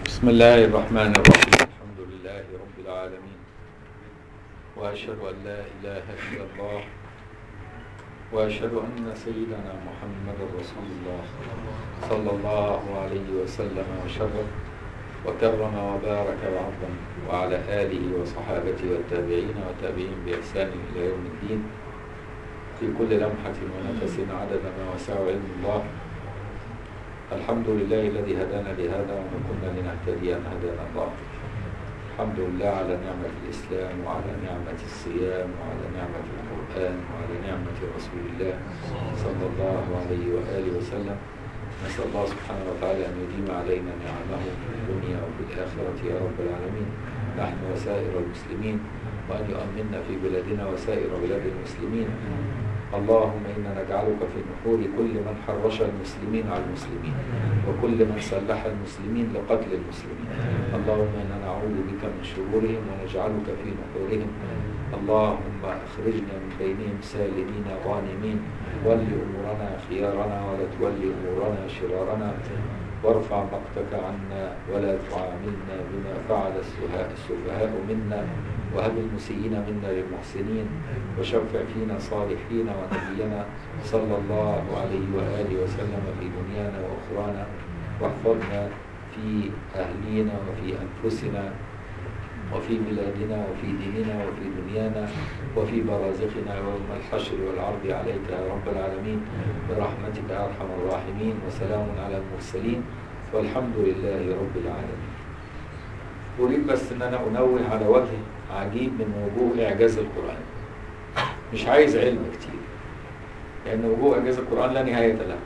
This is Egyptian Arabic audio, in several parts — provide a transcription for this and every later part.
بسم الله الرحمن الرحيم الحمد لله رب العالمين وأشهد أن لا إله إلا الله وأشهد أن سيدنا محمد رسول الله صلى الله عليه وسلم وشرف وكرم وبارك وعظم وعلى آله وصحابته والتابعين وتابعين بإحسان إلى يوم الدين في كل لمحة ونفس عدد ما وسع علم الله الحمد لله الذي هدانا لهذا وما كنا لنهتدي أن هدانا الله الحمد لله على نعمة الإسلام وعلى نعمة الصيام وعلى نعمة القرآن وعلى نعمة رسول الله صلى الله عليه وآله وسلم نسأل الله سبحانه وتعالى أن يديم علينا نعمه في الدنيا وفي الآخرة يا رب العالمين نحن وسائر المسلمين وأن يؤمننا في بلادنا وسائر بلاد المسلمين اللهم إنا نجعلك في نحور كل من حرش المسلمين على المسلمين وكل من سلح المسلمين لقتل المسلمين اللهم إنا نعوذ بك من شرورهم ونجعلك في نحورهم اللهم اخرجنا من بينهم سالمين غانمين ول أمورنا خيارنا ولا تولي أمورنا شرارنا وارفع مقتك عنا ولا تعاملنا بما فعل السفهاء السفهاء منا وهب المسيئين منا للمحسنين وشفع فينا صالحين ونبينا صلى الله عليه وآله وسلم في دنيانا وأخرانا واحفظنا في أهلينا وفي أنفسنا وفي بلادنا وفي ديننا وفي دنيانا وفي برازخنا يوم الحشر والعرض عليك يا رب العالمين برحمتك يا أرحم الراحمين وسلام على المرسلين والحمد لله رب العالمين أريد بس أن أنا أنوه على وجه عجيب من وجوه إعجاز القرآن مش عايز علم كتير لأن وجوه إعجاز القرآن لا نهاية له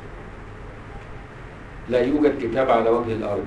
لا يوجد كتاب على وجه الأرض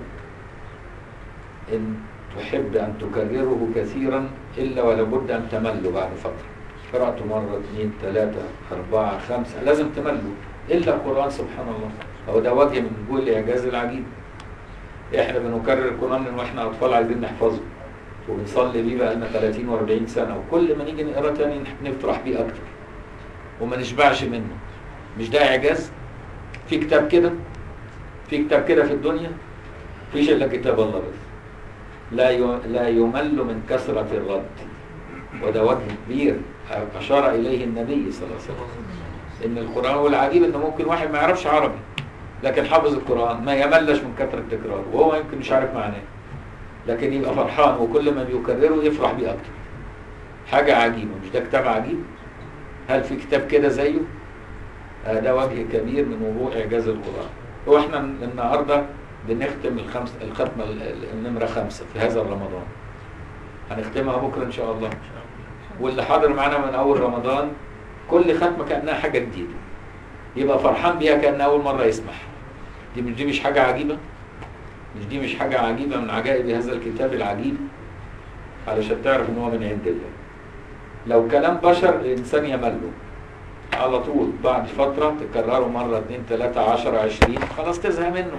إن تحب أن تكرره كثيرا إلا ولابد أن تمل بعد فترة قرأته مرة اثنين ثلاثة أربعة خمسة لازم تملوا إلا القرآن سبحان الله هو ده وجه من وجوه الإعجاز العجيب إحنا بنكرر القرآن من وإحنا أطفال عايزين نحفظه وبنصلي بيه بقى لنا 30 و40 سنة وكل ما نيجي نقرا تاني نفرح بيه أكتر وما نشبعش منه مش ده إعجاز؟ في كتاب كده في كتاب كده في الدنيا فيش إلا كتاب الله بس لا لا يمل من كثرة الرد وده وجه كبير أشار إليه النبي صلى الله عليه وسلم إن القرآن والعجيب إن ممكن واحد ما يعرفش عربي لكن حافظ القرآن ما يملش من كثرة تكراره وهو يمكن مش عارف معناه لكن يبقى فرحان وكل ما بيكرره يفرح بيه أكتر حاجة عجيبة مش ده كتاب عجيب هل في كتاب كده زيه آه ده وجه كبير من وجوه إعجاز القرآن هو احنا النهارده بنختم الخمس الختمة النمرة خمسة في هذا رمضان هنختمها بكرة إن شاء الله واللي حاضر معانا من أول رمضان كل ختمة كأنها حاجة جديدة يبقى فرحان بيها كأنها أول مرة يسمعها دي مش دي مش حاجة عجيبة مش دي مش حاجة عجيبة من عجائب هذا الكتاب العجيب علشان تعرف إن هو من عند الله لو كلام بشر الإنسان يمله على طول بعد فترة تكرره مرة اتنين تلاتة عشرة عشرين خلاص تزهق منه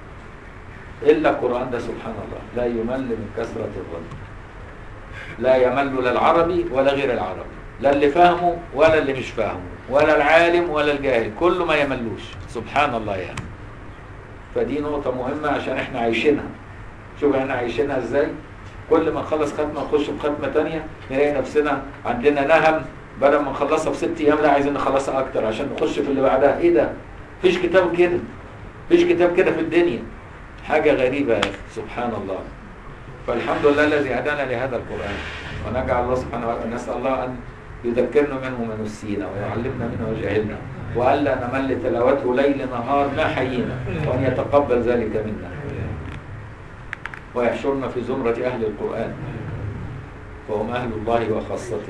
إلا القرآن ده سبحان الله لا يمل من كثرة الرد لا يمل لا العربي ولا غير العربي لا اللي فاهمه ولا اللي مش فاهمه ولا العالم ولا الجاهل كله ما يملوش سبحان الله يعني فدي نقطة مهمة عشان احنا عايشينها شوف احنا عايشينها ازاي كل ما نخلص ختمة نخش في ختمة تانية نلاقي نفسنا عندنا نهم بدل ما نخلصها في ست ايام لا عايزين نخلصها اكتر عشان نخش في اللي بعدها ايه ده مفيش كتاب كده مفيش كتاب كده في الدنيا حاجة غريبة يا أخي سبحان الله فالحمد لله الذي هدانا لهذا القرآن ونجعل الله سبحانه وتعالى نسأل الله أن يذكرنا منه ما نسينا ويعلمنا منه ويجهلنا وألا نمل تلاوته ليل نهار ما حيينا وأن يتقبل ذلك منا ويحشرنا في زمرة أهل القرآن وهم أهل الله وخاصته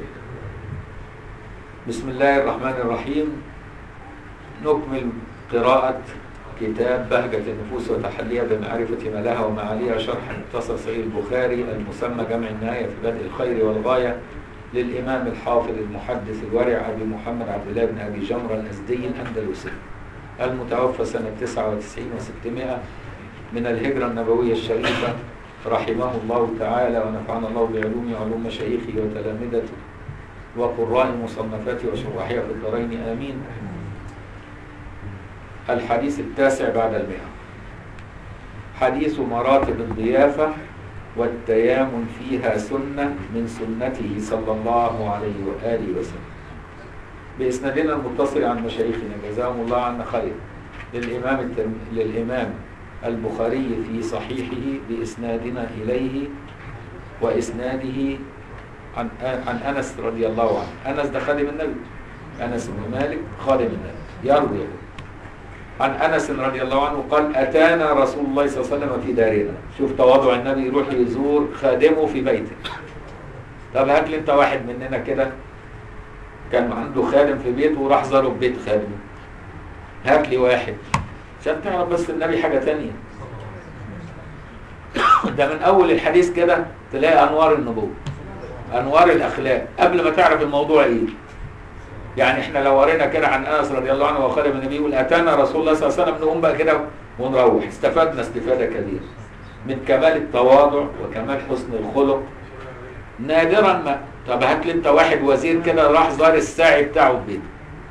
بسم الله الرحمن الرحيم نكمل قراءة كتاب بهجة النفوس وتحليها بمعرفة ما لها ومعاليها شرح مختصر صحيح البخاري المسمى جمع النهاية في بدء الخير والغاية للإمام الحافظ المحدث الورع أبي محمد عبد الله بن أبي جمرة الأزدي الأندلسي المتوفى سنة 99 و600 من الهجرة النبوية الشريفة رحمه الله تعالى ونفعنا الله بعلومه وعلوم مشايخه وتلامذته وقراء مصنفاته وشراحها في الدارين آمين الحديث التاسع بعد المئة حديث مراتب الضيافة والتيامن فيها سنة من سنته صلى الله عليه وآله وسلم بإسنادنا المتصل عن مشايخنا جزاهم الله عنا خير للإمام, الترم... للإمام البخاري في صحيحه بإسنادنا إليه وإسناده عن عن أنس رضي الله عنه أنس ده خادم النبي أنس بن مالك خادم النبي يروي عن أنس رضي الله عنه قال أتانا رسول الله صلى الله عليه وسلم في دارنا شوف تواضع النبي يروح يزور خادمه في بيته طب هات لي انت واحد مننا كده كان عنده خادم في بيته وراح زاره في بيت خادمه هات لي واحد عشان تعرف بس النبي حاجة تانية ده من أول الحديث كده تلاقي أنوار النبوة أنوار الأخلاق قبل ما تعرف الموضوع إيه يعني احنا لو قرينا كده عن انس رضي الله عنه وخادم النبي يقول اتانا رسول الله صلى الله عليه وسلم نقوم بقى كده ونروح استفدنا استفاده كبيره من كمال التواضع وكمال حسن الخلق نادرا ما طب هات لي انت واحد وزير كده راح زار الساعي بتاعه في بيته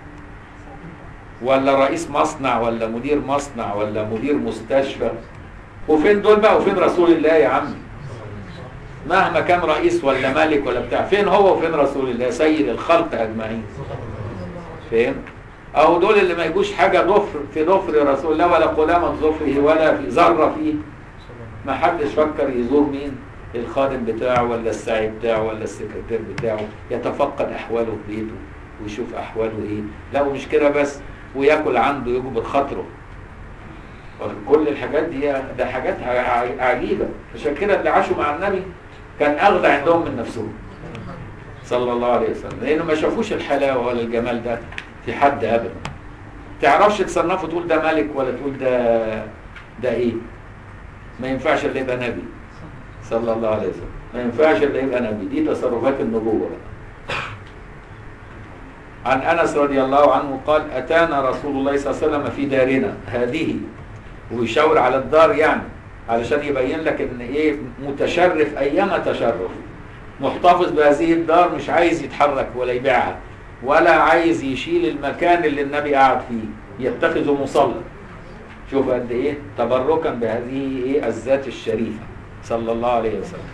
ولا رئيس مصنع ولا مدير مصنع ولا مدير مستشفى وفين دول بقى وفين رسول الله يا عم مهما كان رئيس ولا ملك ولا بتاع فين هو وفين رسول الله سيد الخلق اجمعين فين اهو دول اللي ما يجوش حاجه ضفر في ضفر رسول الله ولا قلامه ظفره ولا في ذره فيه ما حدش فكر يزور مين الخادم بتاعه ولا الساعي بتاعه ولا السكرتير بتاعه يتفقد احواله في بيته ويشوف احواله ايه لا ومش كده بس وياكل عنده يجبر خاطره كل الحاجات دي ده حاجات عجيبه عشان كده اللي عاشوا مع النبي كان اغنى عندهم من نفسهم صلى الله عليه وسلم لانه ما شافوش الحلاوه ولا الجمال ده في حد ابدا تعرفش تصنفه تقول ده ملك ولا تقول ده ده ايه ما ينفعش اللي يبقى نبي صلى الله عليه وسلم ما ينفعش اللي يبقى نبي دي تصرفات النبوه بقى عن انس رضي الله عنه قال اتانا رسول الله صلى الله عليه وسلم في دارنا هذه ويشاور على الدار يعني علشان يبين لك ان ايه متشرف ايما تشرف محتفظ بهذه الدار مش عايز يتحرك ولا يبيعها ولا عايز يشيل المكان اللي النبي قاعد فيه يتخذه مصلى شوف قد ايه تبركا بهذه ايه الذات الشريفه صلى الله عليه وسلم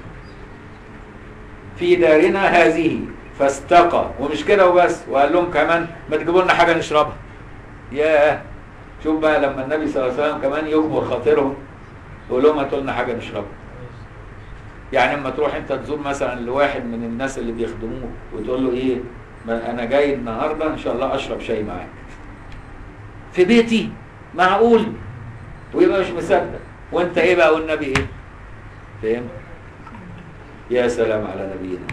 في دارنا هذه فاستقى ومش كده وبس وقال لهم كمان ما تجيبوا لنا حاجه نشربها ياه شوف بقى لما النبي صلى الله عليه وسلم كمان يجبر خاطرهم يقول لهم هاتوا لنا حاجه نشربها يعني اما تروح انت تزور مثلا لواحد من الناس اللي بيخدموه وتقول له ايه ما انا جاي النهارده ان شاء الله اشرب شاي معاك في بيتي معقول ويبقى مش مصدق وانت ايه بقى والنبي ايه فاهم يا سلام على نبينا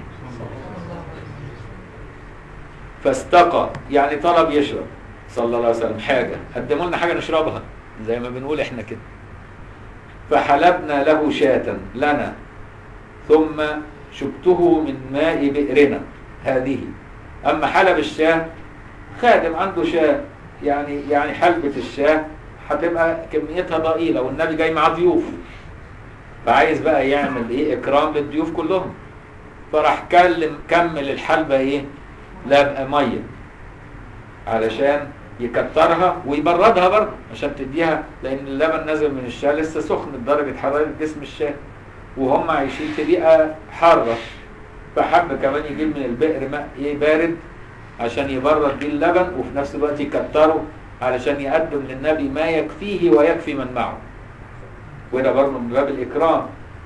فاستقى يعني طلب يشرب صلى الله عليه وسلم حاجه قدموا لنا حاجه نشربها زي ما بنقول احنا كده فحلبنا له شاة لنا ثم شبته من ماء بئرنا هذه أما حلب الشاة خادم عنده شاة يعني يعني حلبة الشاة هتبقى كميتها ضئيلة والنبي جاي معاه ضيوف فعايز بقى يعمل ايه اكرام للضيوف كلهم فراح كلم كمل الحلبة ايه لا مية علشان يكترها ويبردها برضه عشان تديها لان اللبن نازل من الشاه لسه سخن بدرجه حراره جسم الشاه وهم عايشين في بيئه حاره فحب كمان يجيب من البئر ماء ايه بارد عشان يبرد بيه اللبن وفي نفس الوقت يكتره علشان يقدم للنبي ما يكفيه ويكفي من معه وده برضه من باب الاكرام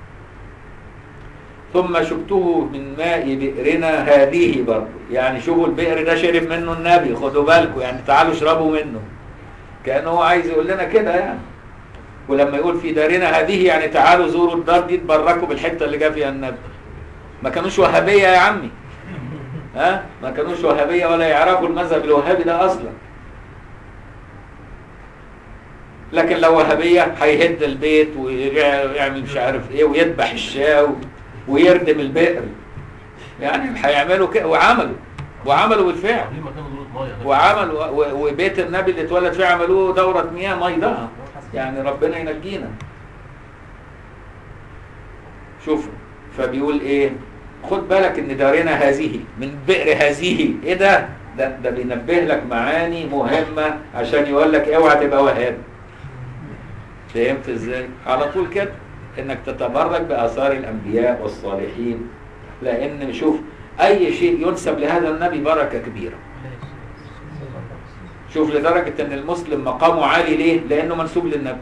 ثم شبته من ماء بئرنا هذه برضه يعني شوفوا البئر ده شرب منه النبي خدوا بالكم يعني تعالوا اشربوا منه كانه هو عايز يقول لنا كده يعني ولما يقول في دارنا هذه يعني تعالوا زوروا الدار دي تبركوا بالحته اللي جاء فيها النبي ما كانوش وهابيه يا عمي ها ما كانوش وهابيه ولا يعرفوا المذهب الوهابي ده اصلا لكن لو وهابيه هيهد البيت ويعمل مش عارف ايه ويذبح الشاة ويردم البئر يعني هيعملوا كده وعملوا وعملوا بالفعل وعملوا وبيت النبي اللي اتولد فيه عملوه دورة مياه ميضاء يعني ربنا ينجينا شوف فبيقول ايه خد بالك ان دارنا هذه من بئر هذه ايه ده ده, ده بينبه لك معاني مهمة عشان يقول لك اوعى تبقى وهاب فهمت ازاي على طول كده انك تتبرك باثار الانبياء والصالحين لان شوف اي شيء ينسب لهذا النبي بركه كبيره شوف لدرجه ان المسلم مقامه عالي ليه لانه منسوب للنبي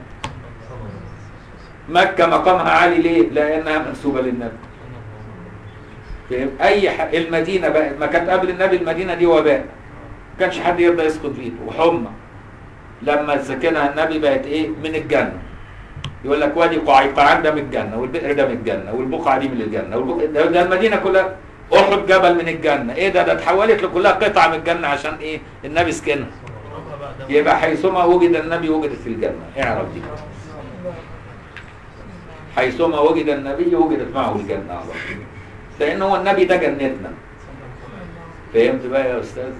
مكه مقامها عالي ليه لانها منسوبه للنبي فاهم اي ح... المدينه بقى ما كانت قبل النبي المدينه دي وباء ما كانش حد يرضى يسكن فيه وحمى لما سكنها النبي بقت ايه من الجنه يقول لك وادي قعيقعان ده من الجنه والبئر ده من الجنه والبقعه دي من الجنه والبقعة ده, ده المدينه كلها احد جبل من الجنه ايه ده ده اتحولت لكلها قطعه من الجنه عشان ايه النبي سكنها يبقى حيثما وجد النبي وجدت في الجنه اعرف دي حيثما وجد النبي وجدت معه الجنه على طول لان هو النبي ده جنتنا فهمت بقى يا استاذ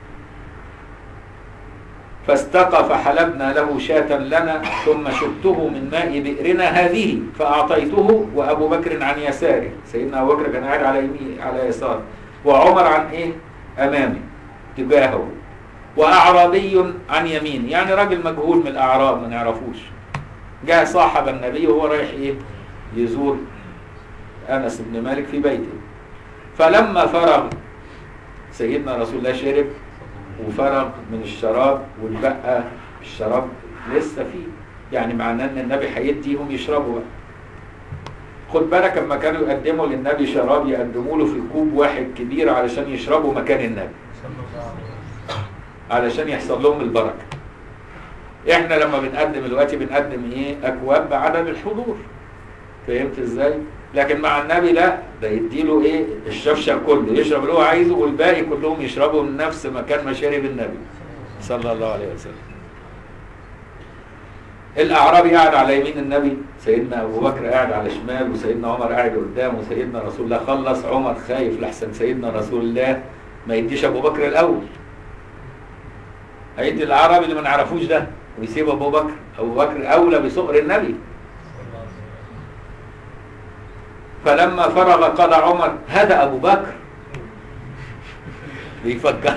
فاستقى فحلبنا له شاة لنا ثم شبته من ماء بئرنا هذه فأعطيته وأبو بكر عن يساره سيدنا أبو بكر كان قاعد على يمين على يساره وعمر عن إيه أمامه تجاهه وأعرابي عن يمينه يعني راجل مجهول من الأعراب ما نعرفوش جاء صاحب النبي وهو رايح إيه يزور أنس بن مالك في بيته فلما فرغ سيدنا رسول الله شرب وفرغ من الشراب والبقى الشراب لسه فيه يعني معناه ان النبي هيديهم يشربوا بقى خد بالك لما كانوا يقدموا للنبي شراب يقدموا له في كوب واحد كبير علشان يشربوا مكان النبي علشان يحصل لهم البركه احنا لما بنقدم دلوقتي بنقدم ايه اكواب بعدد الحضور فهمت ازاي لكن مع النبي لا ده يديله ايه الشفشق كله يشرب اللي هو عايزه والباقي كلهم يشربوا من نفس مكان ما شرب النبي صلى الله عليه وسلم الاعرابي قاعد على يمين النبي سيدنا ابو بكر قاعد على شمال وسيدنا عمر قاعد قدام وسيدنا رسول الله خلص عمر خايف لحسن سيدنا رسول الله ما يديش ابو بكر الاول هيدي الاعرابي اللي ما نعرفوش ده ويسيب ابو بكر ابو بكر اولى بصقر النبي فلما فرغ قال عمر هذا ابو بكر بيفكر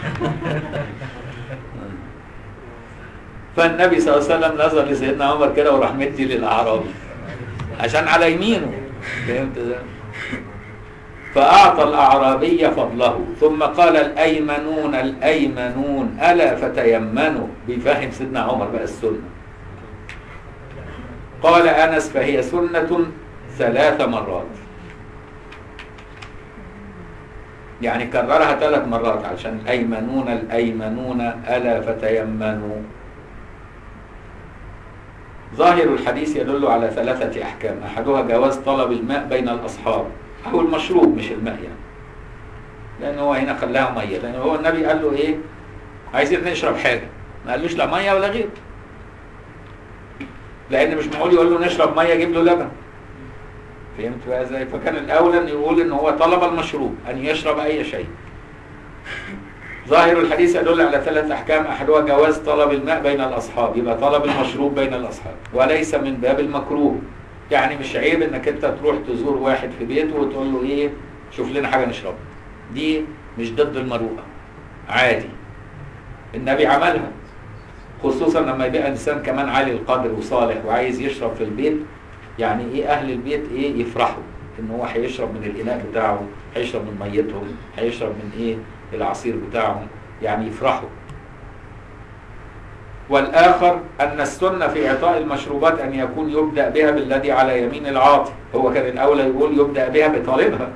فالنبي صلى الله عليه وسلم نظر لسيدنا عمر كده وراح مدي للاعرابي عشان على يمينه فهمت ده فأعطى الأعرابي فضله ثم قال الأيمنون الأيمنون ألا فتيمنوا بيفهم سيدنا عمر بقى السنة قال أنس فهي سنة ثلاث مرات يعني كررها ثلاث مرات عشان الأيمنون الأيمنون ألا فتيمنوا ظاهر الحديث يدل على ثلاثة أحكام أحدها جواز طلب الماء بين الأصحاب أو المشروب مش الماء يعني لأن هو هنا خلاها مية لأن هو النبي قال له إيه عايزين نشرب حاجة ما قالوش لا مية ولا غير لأن مش معقول يقول له نشرب مية جيب له لبن فهمت بقى ازاي فكان الاولى ان يقول ان هو طلب المشروب ان يشرب اي شيء ظاهر الحديث يدل على ثلاث احكام احدها جواز طلب الماء بين الاصحاب يبقى طلب المشروب بين الاصحاب وليس من باب المكروه يعني مش عيب انك انت تروح تزور واحد في بيته وتقول له ايه شوف لنا حاجه نشربها دي مش ضد المروءه عادي النبي عملها خصوصا لما يبقى انسان كمان عالي القدر وصالح وعايز يشرب في البيت يعني ايه اهل البيت ايه يفرحوا ان هو هيشرب من الاناء بتاعه هيشرب من ميتهم هيشرب من ايه العصير بتاعهم يعني يفرحوا والاخر ان السنه في اعطاء المشروبات ان يكون يبدا بها بالذي على يمين العاطي هو كان الاولى يقول يبدا بها بطالبها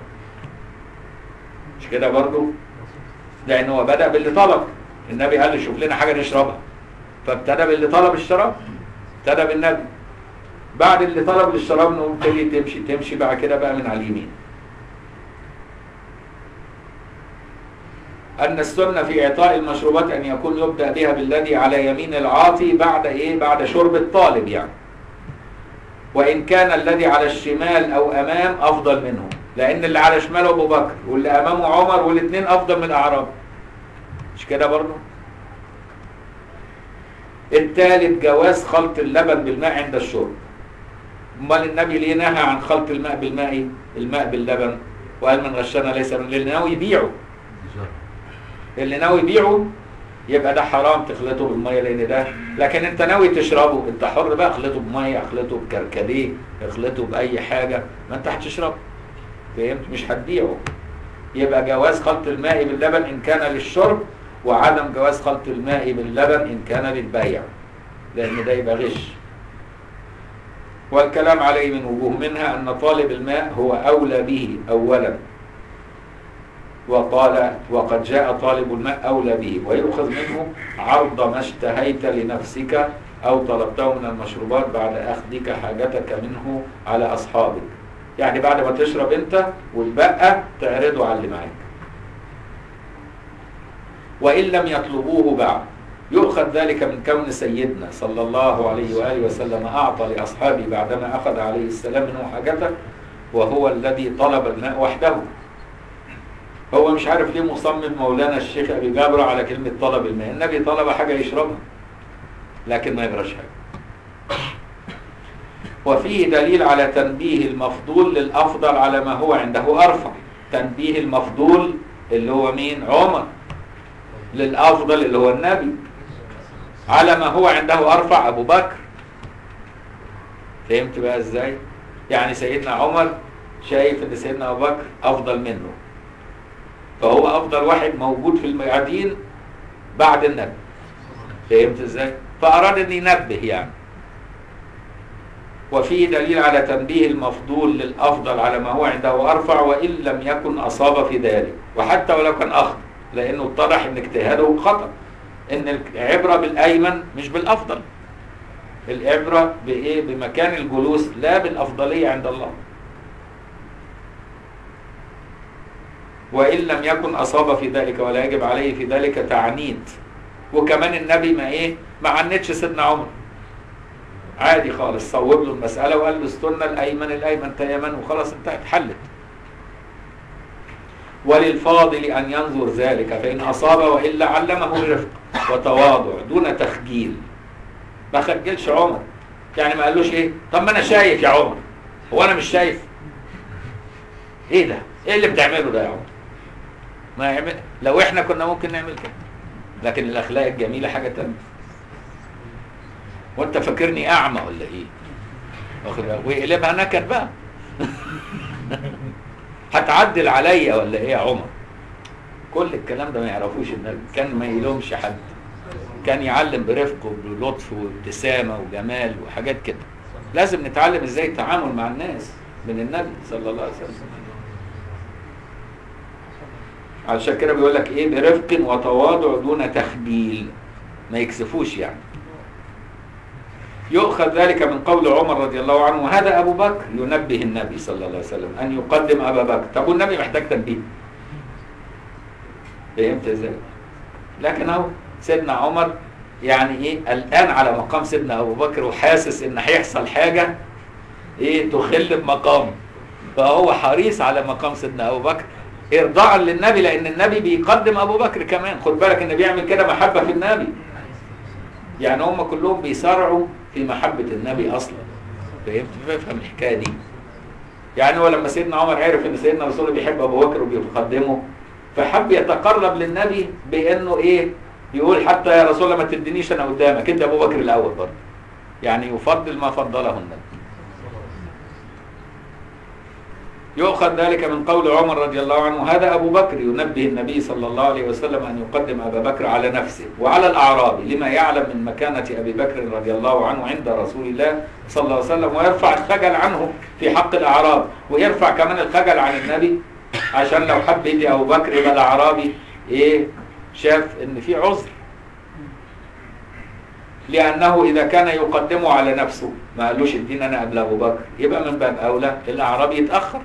مش كده برضو لان هو بدا باللي طلب النبي قال له شوف لنا حاجه نشربها فابتدى باللي طلب الشراب ابتدى بالنبي بعد اللي طلب للشراب نقوم تبتدي تمشي تمشي بعد كده بقى من على اليمين أن السنة في إعطاء المشروبات أن يكون يبدأ بها بالذي على يمين العاطي بعد إيه؟ بعد شرب الطالب يعني. وإن كان الذي على الشمال أو أمام أفضل منه، لأن اللي على شماله أبو بكر واللي أمامه عمر والاثنين أفضل من الأعراب. مش كده برضه؟ الثالث جواز خلط اللبن بالماء عند الشرب. امال النبي ليه نهى عن خلط الماء بالماء الماء باللبن وقال من غشنا ليس من اللي ناوي يبيعه اللي ناوي يبيعه يبقى ده حرام تخلطه بالميه لان ده لكن انت ناوي تشربه انت حر بقى اخلطه بميه اخلطه بكركديه اخلطه باي حاجه ما انت هتشربه فهمت مش هتبيعه يبقى جواز خلط الماء باللبن ان كان للشرب وعدم جواز خلط الماء باللبن ان كان للبيع لان ده يبقى غش والكلام عليه من وجوه منها ان طالب الماء هو اولى به اولا وقال وقد جاء طالب الماء أولى به ويؤخذ منه عرض ما اشتهيت لنفسك أو طلبته من المشروبات بعد أخذك حاجتك منه على أصحابك يعني بعد ما تشرب أنت والبقى تعرضه على اللي معاك وإن لم يطلبوه بعد يؤخذ ذلك من كون سيدنا صلى الله عليه وآله وسلم أعطى لأصحابه بعدما أخذ عليه السلام منه حاجته وهو الذي طلب الماء وحده هو مش عارف ليه مصمم مولانا الشيخ ابي جابر على كلمه طلب الماء النبي طلب حاجه يشربها لكن ما يجراش حاجه وفيه دليل على تنبيه المفضول للافضل على ما هو عنده ارفع تنبيه المفضول اللي هو مين عمر للافضل اللي هو النبي على ما هو عنده ارفع ابو بكر فهمت بقى ازاي يعني سيدنا عمر شايف ان سيدنا ابو بكر افضل منه فهو افضل واحد موجود في الميادين بعد النبي فهمت ازاي فاراد ان ينبه يعني وفيه دليل على تنبيه المفضول للافضل على ما هو عنده ارفع وان لم يكن اصاب في ذلك وحتى ولو كان اخطا لانه اتضح ان اجتهاده خطا ان العبره بالايمن مش بالافضل العبره بايه بمكان الجلوس لا بالافضليه عند الله وإن لم يكن أصاب في ذلك ولا يجب عليه في ذلك تعنيت وكمان النبي ما إيه ما عنتش سيدنا عمر عادي خالص صوب له المسألة وقال له استنى الأيمن الأيمن تيمن وخلاص انتهت حلت وللفاضل أن ينظر ذلك فإن أصاب وإلا علمه الرفق وتواضع دون تخجيل ما خجلش عمر يعني ما قالوش إيه طب ما أنا شايف يا عمر هو أنا مش شايف إيه ده إيه اللي بتعمله ده يا عمر ما يعمل لو احنا كنا ممكن نعمل كده لكن الاخلاق الجميله حاجه تانية وانت فاكرني اعمى ولا ايه واخد بالك ويقلبها نكد بقى هتعدل عليا ولا ايه يا عمر كل الكلام ده ما يعرفوش النبي كان ما يلومش حد كان يعلم برفق وبلطف وابتسامه وجمال وحاجات كده لازم نتعلم ازاي التعامل مع الناس من النبي صلى الله عليه وسلم علشان كده بيقول لك ايه برفق وتواضع دون تخجيل ما يكسفوش يعني يؤخذ ذلك من قول عمر رضي الله عنه وهذا ابو بكر ينبه النبي صلى الله عليه وسلم ان يقدم ابا بكر طب والنبي محتاج تنبيه فهمت ازاي لكن اهو سيدنا عمر يعني ايه الان على مقام سيدنا ابو بكر وحاسس ان هيحصل حاجه ايه تخل بمقامه فهو حريص على مقام سيدنا ابو بكر ارضاء للنبي لان النبي بيقدم ابو بكر كمان خد بالك ان بيعمل كده محبه في النبي يعني هم كلهم بيسارعوا في محبه النبي اصلا فهمت فاهم الحكايه دي يعني هو لما سيدنا عمر عرف ان سيدنا رسول الله بيحب ابو بكر وبيقدمه فحب يتقرب للنبي بانه ايه يقول حتى يا رسول الله ما تدينيش انا قدامك انت ابو بكر الاول برضه يعني يفضل ما فضله النبي يؤخذ ذلك من قول عمر رضي الله عنه هذا أبو بكر ينبه النبي صلى الله عليه وسلم أن يقدم أبا بكر على نفسه وعلى الأعرابي لما يعلم من مكانة أبي بكر رضي الله عنه عند رسول الله صلى الله عليه وسلم ويرفع الخجل عنه في حق الأعراب ويرفع كمان الخجل عن النبي عشان لو حب يدي أبو بكر يبقى الأعرابي إيه شاف إن في عذر لأنه إذا كان يقدمه على نفسه ما قالوش ادينا أنا قبل أبو بكر يبقى من باب أولى الأعرابي يتأخر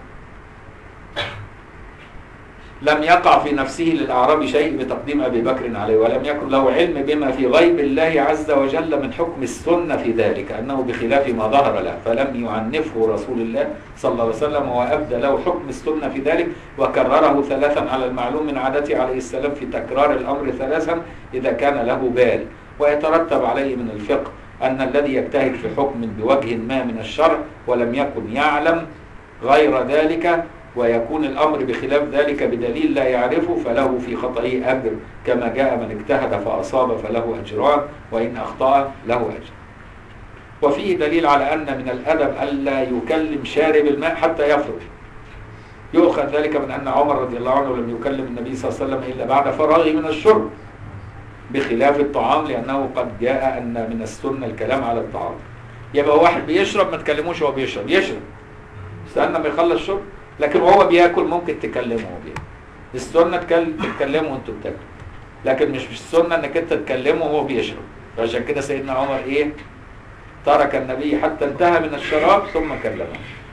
لم يقع في نفسه للأعرابي شيء بتقديم أبي بكر عليه ولم يكن له علم بما في غيب الله عز وجل من حكم السنة في ذلك أنه بخلاف ما ظهر له فلم يعنفه رسول الله صلى الله عليه وسلم وأبدى له حكم السنة في ذلك وكرره ثلاثا على المعلوم من عادته عليه السلام في تكرار الأمر ثلاثا إذا كان له بال ويترتب عليه من الفقه أن الذي يجتهد في حكم بوجه ما من الشرع ولم يكن يعلم غير ذلك ويكون الأمر بخلاف ذلك بدليل لا يعرفه فله في خطئه أجر كما جاء من اجتهد فأصاب فله أجران وإن أخطأ له أجر وفيه دليل على أن من الأدب ألا يكلم شارب الماء حتى يفرغ يؤخذ ذلك من أن عمر رضي الله عنه لم يكلم النبي صلى الله عليه وسلم إلا بعد فراغه من الشرب بخلاف الطعام لأنه قد جاء أن من السنة الكلام على الطعام يبقى واحد بيشرب ما تكلموش وهو بيشرب يشرب استنى ما يخلص شرب لكن وهو بياكل ممكن تكلمه وهو بياكل السنة تكل- تتكلموا وانتوا بتاكلوا لكن مش مش السنة انك انت تكلمه وهو بيشرب فعشان كده سيدنا عمر ايه ترك النبي حتى انتهى من الشراب ثم كلمه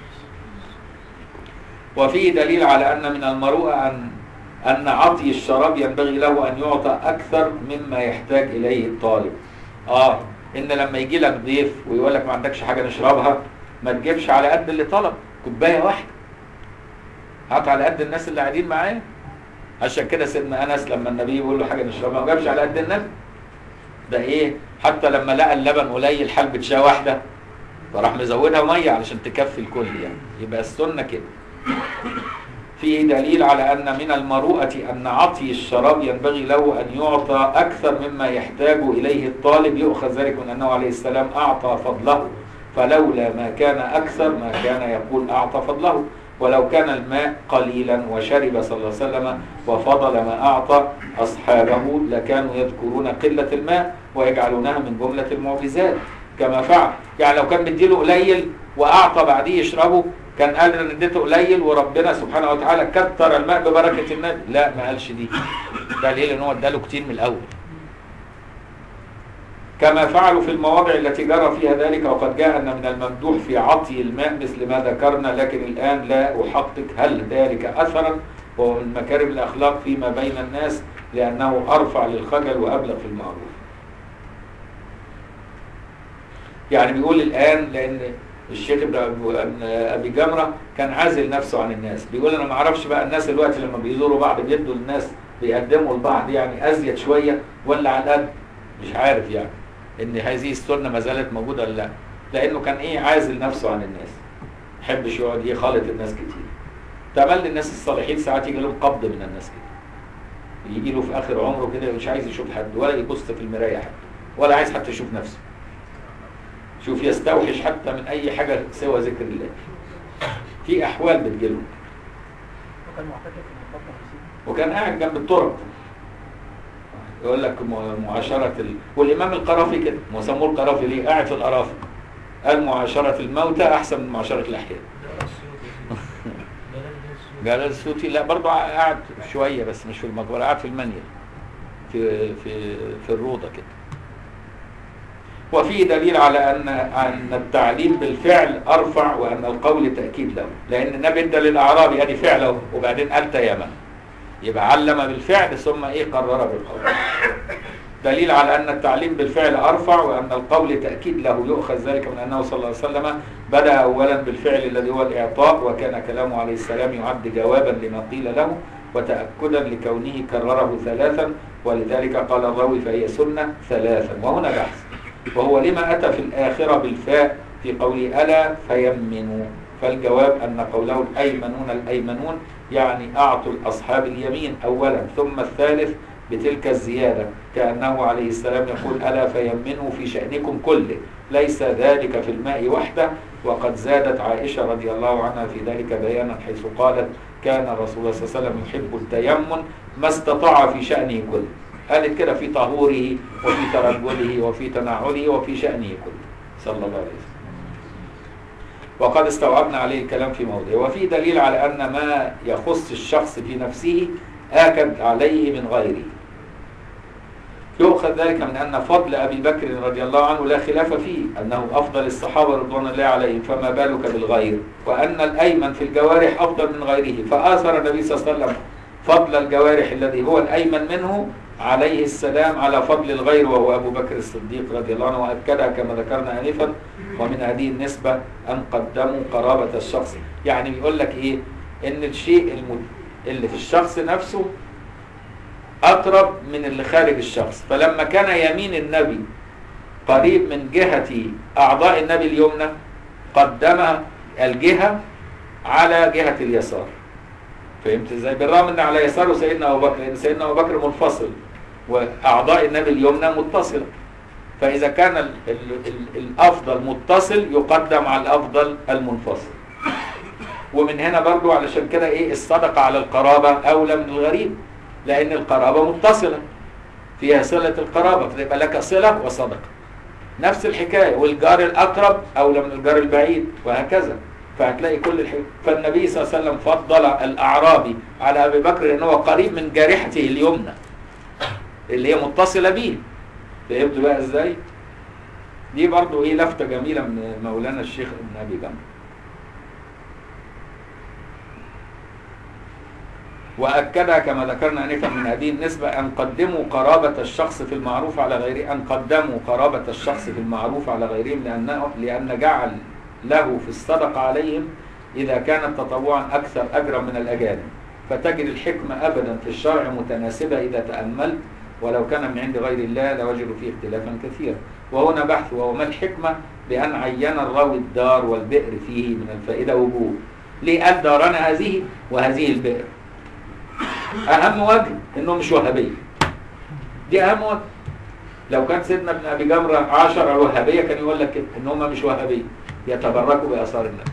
وفيه دليل على أن من المروءة أن أن عطي الشراب ينبغي له أن يعطى أكثر مما يحتاج إليه الطالب آه إن لما يجي لك ضيف ويقول لك ما عندكش حاجة نشربها ما تجيبش على قد اللي طلب كوباية واحدة هات على قد الناس اللي قاعدين معاه عشان كده سيدنا أنس لما النبي يقول له حاجة نشربها ما جابش على قد النبي ده إيه حتى لما لقى اللبن قليل حلبة شاي واحدة فراح مزودها مية علشان تكفي الكل يعني يبقى السنة كده فيه دليل على أن من المروءة أن عطي الشراب ينبغي له أن يعطى أكثر مما يحتاج إليه الطالب يؤخذ ذلك من أنه عليه السلام أعطى فضله فلولا ما كان أكثر ما كان يقول أعطى فضله ولو كان الماء قليلا وشرب صلى الله عليه وسلم وفضل ما أعطى أصحابه لكانوا يذكرون قلة الماء ويجعلونها من جملة المعجزات كما فعل يعني لو كان مديله قليل وأعطى بعديه يشربه كان قال ان اديته قليل وربنا سبحانه وتعالى كتر الماء ببركه النبي لا ما قالش دي دليل ان هو اداله كتير من الاول كما فعلوا في المواضع التي جرى فيها ذلك وقد جاء ان من الممدوح في عطي الماء مثل ما ذكرنا لكن الان لا احقق هل ذلك اثرا وهو من مكارم الاخلاق فيما بين الناس لانه ارفع للخجل وابلغ في المعروف يعني بيقول الان لان الشيخ ابن ابن ابي جمره كان عازل نفسه عن الناس بيقول انا ما اعرفش بقى الناس دلوقتي لما بيزوروا بعض بيدوا الناس بيقدموا لبعض يعني ازيد شويه ولا على قد مش عارف يعني ان هذه السنه ما زالت موجوده ولا لا لانه كان ايه عازل نفسه عن الناس ما يحبش يقعد يخالط الناس كتير تملي الناس الصالحين ساعات يجي لهم قبض من الناس كده يجي له في اخر عمره كده مش عايز يشوف حد ولا يبص في المرايه حتى ولا عايز حتى يشوف نفسه شوف يستوحش حتى من اي حاجه سوى ذكر الله في احوال بتجيله وكان معتكف في المنطقة الرئيسية. وكان قاعد جنب التراب يقول لك م- معاشرة ال... والإمام القرافي كده ما سموه القرافي ليه قاعد في القرافة قال معاشرة الموتى أحسن من معاشرة الأحياء جلال السوتي لا برضه قاعد شوية بس مش في المقبرة قاعد في المنيل في في في الروضة كده وفي دليل على ان ان التعليم بالفعل ارفع وان القول تاكيد له لان النبي ادى للاعرابي ادي فعله وبعدين قال تيمم يبقى علم بالفعل ثم ايه قرر بالقول دليل على ان التعليم بالفعل ارفع وان القول تاكيد له يؤخذ ذلك من انه صلى الله عليه وسلم بدا اولا بالفعل الذي هو الاعطاء وكان كلامه عليه السلام يعد جوابا لما قيل له وتاكدا لكونه كرره ثلاثا ولذلك قال الراوي فهي سنه ثلاثا وهنا بحث وهو لما أتى في الآخرة بالفاء في قوله ألا فيمنوا فالجواب أن قوله الأيمنون الأيمنون يعني أعطوا الأصحاب اليمين أولا ثم الثالث بتلك الزيادة كأنه عليه السلام يقول ألا فيمنوا في شأنكم كله ليس ذلك في الماء وحده وقد زادت عائشة رضي الله عنها في ذلك بيانا حيث قالت كان رسول الله صلى الله عليه وسلم يحب التيمم ما استطاع في شأنه كله قالت كده في طهوره وفي ترجله وفي تنعله وفي شأنه كله صلى الله عليه وسلم وقد استوعبنا عليه الكلام في موضع وفي دليل على أن ما يخص الشخص في نفسه آكد عليه من غيره يؤخذ ذلك من أن فضل أبي بكر رضي الله عنه لا خلاف فيه أنه أفضل الصحابة رضوان الله عليهم فما بالك بالغير وأن الأيمن في الجوارح أفضل من غيره فآثر النبي صلى الله عليه وسلم فضل الجوارح الذي هو الأيمن منه عليه السلام على فضل الغير وهو أبو بكر الصديق رضي الله عنه وأكدها كما ذكرنا آنفا ومن هذه النسبة أن قدموا قرابة الشخص يعني بيقول لك إيه إن الشيء الم- اللي في الشخص نفسه أقرب من اللي خارج الشخص فلما كان يمين النبي قريب من جهة أعضاء النبي اليمنى قدم الجهة على جهة اليسار فهمت ازاي بالرغم ان على يساره سيدنا ابو بكر لان سيدنا ابو بكر منفصل واعضاء النبي اليمنى متصله فاذا كان ال ال ال الافضل متصل يقدم على الافضل المنفصل ومن هنا برضو علشان كده ايه الصدقه على القرابه اولى من الغريب لان القرابه متصله فيها صله القرابه فتبقى لك صله وصدقه نفس الحكايه والجار الاقرب اولى من الجار البعيد وهكذا فهتلاقي كل الحكايه فالنبي صلى الله عليه وسلم فضل الاعرابي على ابي بكر لان هو قريب من جارحته اليمنى اللي هي متصله بيه فهمت بقى ازاي دي برضو ايه لفته جميله من مولانا الشيخ ابن ابي جمره وأكدها كما ذكرنا آنفا من هذه النسبة أن قدموا قرابة الشخص في المعروف على غيره أن قدموا قرابة الشخص في المعروف على غيرهم لأنه لأن جعل له في الصدقة عليهم إذا كانت تطوعا أكثر أجرا من الأجانب فتجد الحكمة أبدا في الشرع متناسبة إذا تأملت ولو كان من عند غير الله لوجدوا فيه اختلافا كثيرا وهنا بحث وهو ما الحكمة بأن عين الراوي الدار والبئر فيه من الفائدة وجوه ليه قال دارنا هذه وهذه البئر اهم وجه انه مش وهابيه دي اهم وجه لو كان سيدنا ابن ابي جمره عشر وهابيه كان يقول لك كده ان هم مش وهابيه يتبركوا باثار النبي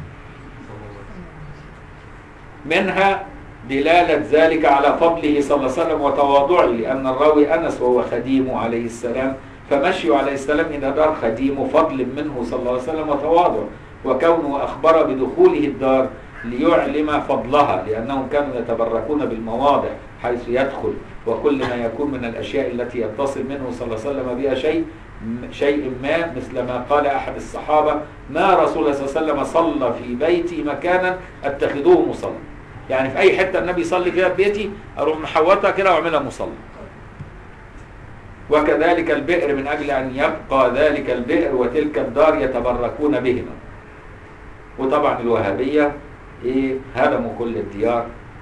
منها دلالة ذلك على فضله صلى الله عليه وسلم وتواضعه لأن الراوي أنس وهو خديمه عليه السلام فمشي عليه السلام إلى دار خديمه فضل منه صلى الله عليه وسلم وتواضع وكونه أخبر بدخوله الدار ليعلم فضلها لأنهم كانوا يتبركون بالمواضع حيث يدخل وكل ما يكون من الأشياء التي يتصل منه صلى الله عليه وسلم بها شيء شيء ما مثل ما قال أحد الصحابة ما رسول الله صلى الله عليه وسلم صلى في بيتي مكانا أتخذوه مصلى يعني في أي حتة النبي يصلي فيها في بيتي أروح محوطها كده وأعملها مصلى وكذلك البئر من أجل أن يبقى ذلك البئر وتلك الدار يتبركون بهما وطبعا الوهابية إيه هدموا كل الديار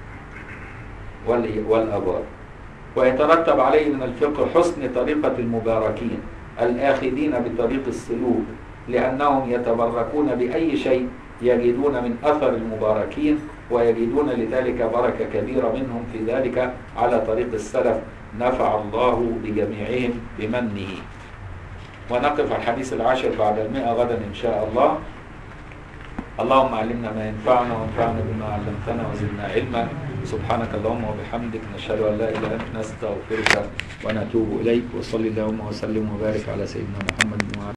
والأبار ويترتب عليه من الفقه حسن طريقة المباركين الآخذين بطريق السلوك لأنهم يتبركون بأي شيء يجدون من أثر المباركين ويجدون لذلك بركة كبيرة منهم في ذلك على طريق السلف نفع الله بجميعهم بمنه ونقف على الحديث العاشر بعد المئة غدا إن شاء الله اللهم علمنا ما ينفعنا وانفعنا بما علمتنا وزدنا علما سبحانك اللهم وبحمدك نشهد ان لا اله الا انت نستغفرك ونتوب اليك وصلي اللهم وسلم وبارك على سيدنا محمد وعلى